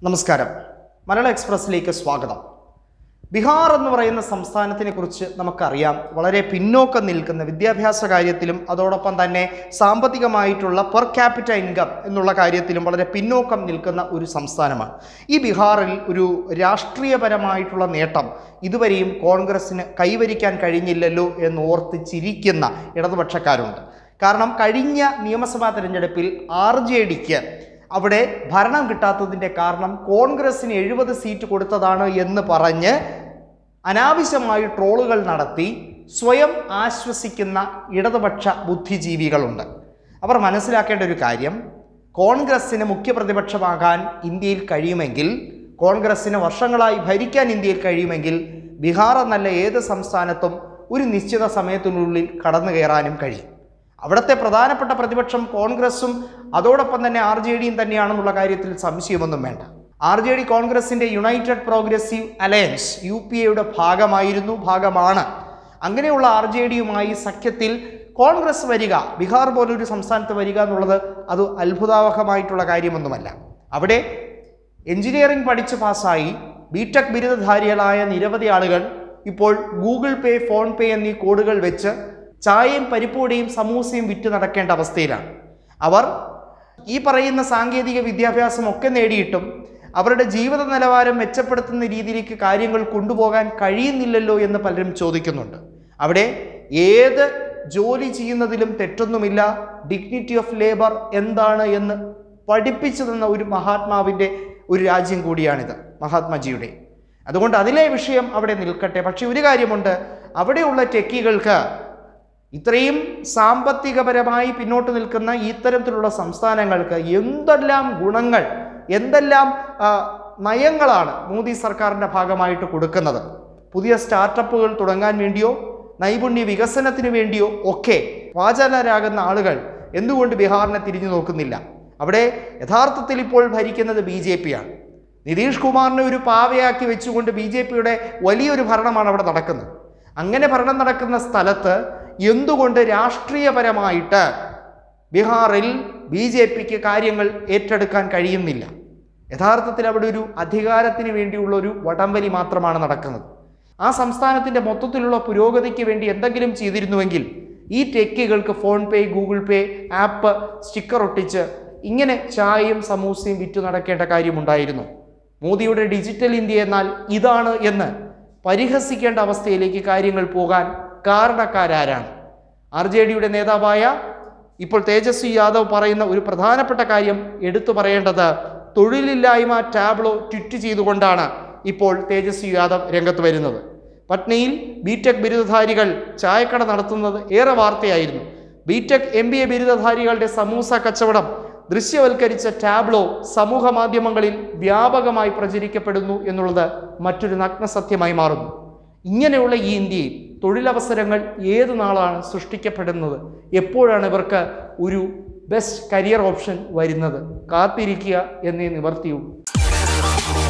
നമസ്കാരം മലയാള എക്സ്പ്രസ്സിലേക്ക് സ്വാഗതം ബീഹാർ എന്ന് പറയുന്ന സംസ്ഥാനത്തിനെ കുറിച്ച് നമുക്കറിയാം വളരെ പിന്നോക്കം നിൽക്കുന്ന വിദ്യാഭ്യാസ കാര്യത്തിലും അതോടൊപ്പം തന്നെ സാമ്പത്തികമായിട്ടുള്ള പെർ ക്യാപിറ്റ ഇൻകം എന്നുള്ള കാര്യത്തിലും വളരെ പിന്നോക്കം നിൽക്കുന്ന ഒരു സംസ്ഥാനമാണ് ഈ ബീഹാറിൽ ഒരു രാഷ്ട്രീയപരമായിട്ടുള്ള നേട്ടം ഇതുവരെയും കോൺഗ്രസ്സിന് കൈവരിക്കാൻ കഴിഞ്ഞില്ലല്ലോ എന്ന് ഓർത്ത് ചിരിക്കുന്ന ഇടതുപക്ഷക്കാരുണ്ട് കാരണം കഴിഞ്ഞ നിയമസഭാ തെരഞ്ഞെടുപ്പിൽ ആർ ജെ ഡിക്ക് അവിടെ ഭരണം കിട്ടാത്തതിൻ്റെ കാരണം കോൺഗ്രസ്സിന് എഴുപത് സീറ്റ് കൊടുത്തതാണ് എന്ന് പറഞ്ഞ് അനാവശ്യമായി ട്രോളുകൾ നടത്തി സ്വയം ആശ്വസിക്കുന്ന ഇടതുപക്ഷ ബുദ്ധിജീവികളുണ്ട് അവർ മനസ്സിലാക്കേണ്ട ഒരു കാര്യം കോൺഗ്രസ്സിന് മുഖ്യപ്രതിപക്ഷമാകാൻ ഇന്ത്യയിൽ കഴിയുമെങ്കിൽ കോൺഗ്രസ്സിന് വർഷങ്ങളായി ഭരിക്കാൻ ഇന്ത്യയിൽ കഴിയുമെങ്കിൽ ബീഹാർ എന്നല്ല ഏത് സംസ്ഥാനത്തും ഒരു നിശ്ചിത സമയത്തിനുള്ളിൽ കടന്നു കയറാനും കഴിയും അവിടുത്തെ പ്രധാനപ്പെട്ട പ്രതിപക്ഷം കോൺഗ്രസും അതോടൊപ്പം തന്നെ ആർ ജെ ഡിയും തന്നെയാണെന്നുള്ള കാര്യത്തിൽ സംശയമൊന്നും വേണ്ട ആർ ജെ ഡി കോൺഗ്രസിന്റെ United Progressive Alliance U P എയുടെ ഭാഗമായിരുന്നു ഭാഗമാണ് അങ്ങനെയുള്ള ആർ ജെ ഡിയുമായി സഖ്യത്തിൽ കോൺഗ്രസ് വരിക ബീഹാർ പോലൊരു സംസ്ഥാനത്ത് വരിക എന്നുള്ളത് അത് അത്ഭുതാവഹമായിട്ടുള്ള കാര്യമൊന്നുമല്ല അവിടെ എഞ്ചിനീയറിംഗ് പഠിച്ച് പാസ്സായി ബിടെക് ബിരുദധാരികളായ നിരവധി ആളുകൾ ഇപ്പോൾ ഗൂഗിൾ പേ ഫോൺ പേ എന്നീ കോഡുകൾ വെച്ച് ചായയും പരിപ്പൂടിയും സമൂസയും വിറ്റ് നടക്കേണ്ട അവസ്ഥയിലാണ് അവർ ഈ പറയുന്ന സാങ്കേതിക വിദ്യാഭ്യാസം ഒക്കെ നേടിയിട്ടും അവരുടെ ജീവിത നിലവാരം മെച്ചപ്പെടുത്തുന്ന രീതിയിലേക്ക് കാര്യങ്ങൾ കൊണ്ടുപോകാൻ കഴിയുന്നില്ലല്ലോ എന്ന് പലരും ചോദിക്കുന്നുണ്ട് അവിടെ ഏത് ജോലി ചെയ്യുന്നതിലും തെറ്റൊന്നുമില്ല ഡിഗ്നിറ്റി ഓഫ് ലേബർ എന്താണ് എന്ന് പഠിപ്പിച്ചു തന്ന ഒരു മഹാത്മാവിൻ്റെ ഒരു രാജ്യം കൂടിയാണിത് മഹാത്മജിയുടെ അതുകൊണ്ട് അതിലെ വിഷയം അവിടെ നിൽക്കട്ടെ പക്ഷെ ഒരു കാര്യമുണ്ട് അവിടെയുള്ള ടെക്കികൾക്ക് ഇത്രയും സാമ്പത്തികപരമായി പിന്നോട്ട് നിൽക്കുന്ന ഇത്തരത്തിലുള്ള സംസ്ഥാനങ്ങൾക്ക് എന്തെല്ലാം ഗുണങ്ങൾ എന്തെല്ലാം ആ, നയങ്ങളാണ് മോദി സർക്കാരിൻ്റെ ഭാഗമായിട്ട് കൊടുക്കുന്നത് പുതിയ സ്റ്റാർട്ടപ്പുകൾ തുടങ്ങാൻ വേണ്ടിയോ നൈപുണ്യ വികസനത്തിന് വേണ്ടിയോ ഒക്കെ വാചാലരാകുന്ന ആളുകൾ എന്തുകൊണ്ട് ബീഹാറിനെ തിരിഞ്ഞു നോക്കുന്നില്ല അവിടെ യഥാർത്ഥത്തിൽ ഇപ്പോൾ ഭരിക്കുന്നത് ബി ജെ പിയാണ് നിതീഷ് കുമാറിനെ ഒരു പാവയാക്കി വെച്ചുകൊണ്ട് ബി ജെ പിയുടെ വലിയൊരു ഭരണമാണ് അവിടെ നടക്കുന്നത് അങ്ങനെ ഭരണം നടക്കുന്ന സ്ഥലത്ത് എന്തുകൊണ്ട് രാഷ്ട്രീയപരമായിട്ട് ബീഹാറിൽ ബി ജെ പിക്ക് കാര്യങ്ങൾ ഏറ്റെടുക്കാൻ കഴിയുന്നില്ല യഥാർത്ഥത്തിൽ അവിടെ ഒരു അധികാരത്തിന് വേണ്ടിയുള്ള ഒരു വടംവലി മാത്രമാണ് നടക്കുന്നത് ആ സംസ്ഥാനത്തിൻ്റെ മൊത്തത്തിലുള്ള പുരോഗതിക്ക് വേണ്ടി എന്തെങ്കിലും ചെയ്തിരുന്നുവെങ്കിൽ ഈ ടെക്കികൾക്ക് PhonePe Google pay app sticker ഒട്ടിച്ച് ഇങ്ങനെ ചായയും സമൂസയും വിറ്റു നടക്കേണ്ട കാര്യമുണ്ടായിരുന്നു മോദിയുടെ ഡിജിറ്റൽ ഇന്ത്യ എന്നാൽ ഇതാണ് എന്ന് പരിഹസിക്കേണ്ട അവസ്ഥയിലേക്ക് കാര്യങ്ങൾ പോകാൻ കാരണക്കാരാരാണ് ആർ ജെ ഡിയുടെ നേതാവായ ഇപ്പോൾ തേജസ്വി യാദവ് പറയുന്ന ഒരു പ്രധാനപ്പെട്ട കാര്യം എടുത്തു പറയേണ്ടത് തൊഴിലില്ലായ്മ ടാബ്ലോ ട്വിറ്റ് ചെയ്തുകൊണ്ടാണ് ഇപ്പോൾ തേജസ്വി യാദവ് രംഗത്ത് വരുന്നത് പട്നയിൽ ബിടെക് ബിരുദധാരികൾ ചായക്കട നടത്തുന്നത് ഏറെ വാർത്തയായിരുന്നു ബിടെക് എം ബി എ ബിരുദധാരികളുടെ സമൂസ കച്ചവടം ദൃശ്യവൽക്കരിച്ച ടാബ്ലോ സമൂഹ മാധ്യമങ്ങളിൽ വ്യാപകമായി പ്രചരിക്കപ്പെടുന്നു എന്നുള്ളത് മറ്റൊരു നഗ്നസത്യമായി മാറുന്നു ഇങ്ങനെയുള്ള ഈ ഇന്ത്യയിൽ തൊഴിലവസരങ്ങൾ ഏത് നാളാണ് സൃഷ്ടിക്കപ്പെടുന്നത് എപ്പോഴാണ് ഇവർക്ക് ഒരു ബെസ്റ്റ് കരിയർ ഓപ്ഷൻ വരുന്നത് കാത്തിരിക്കുക എന്നേ നിവർത്തിയുള്ളൂ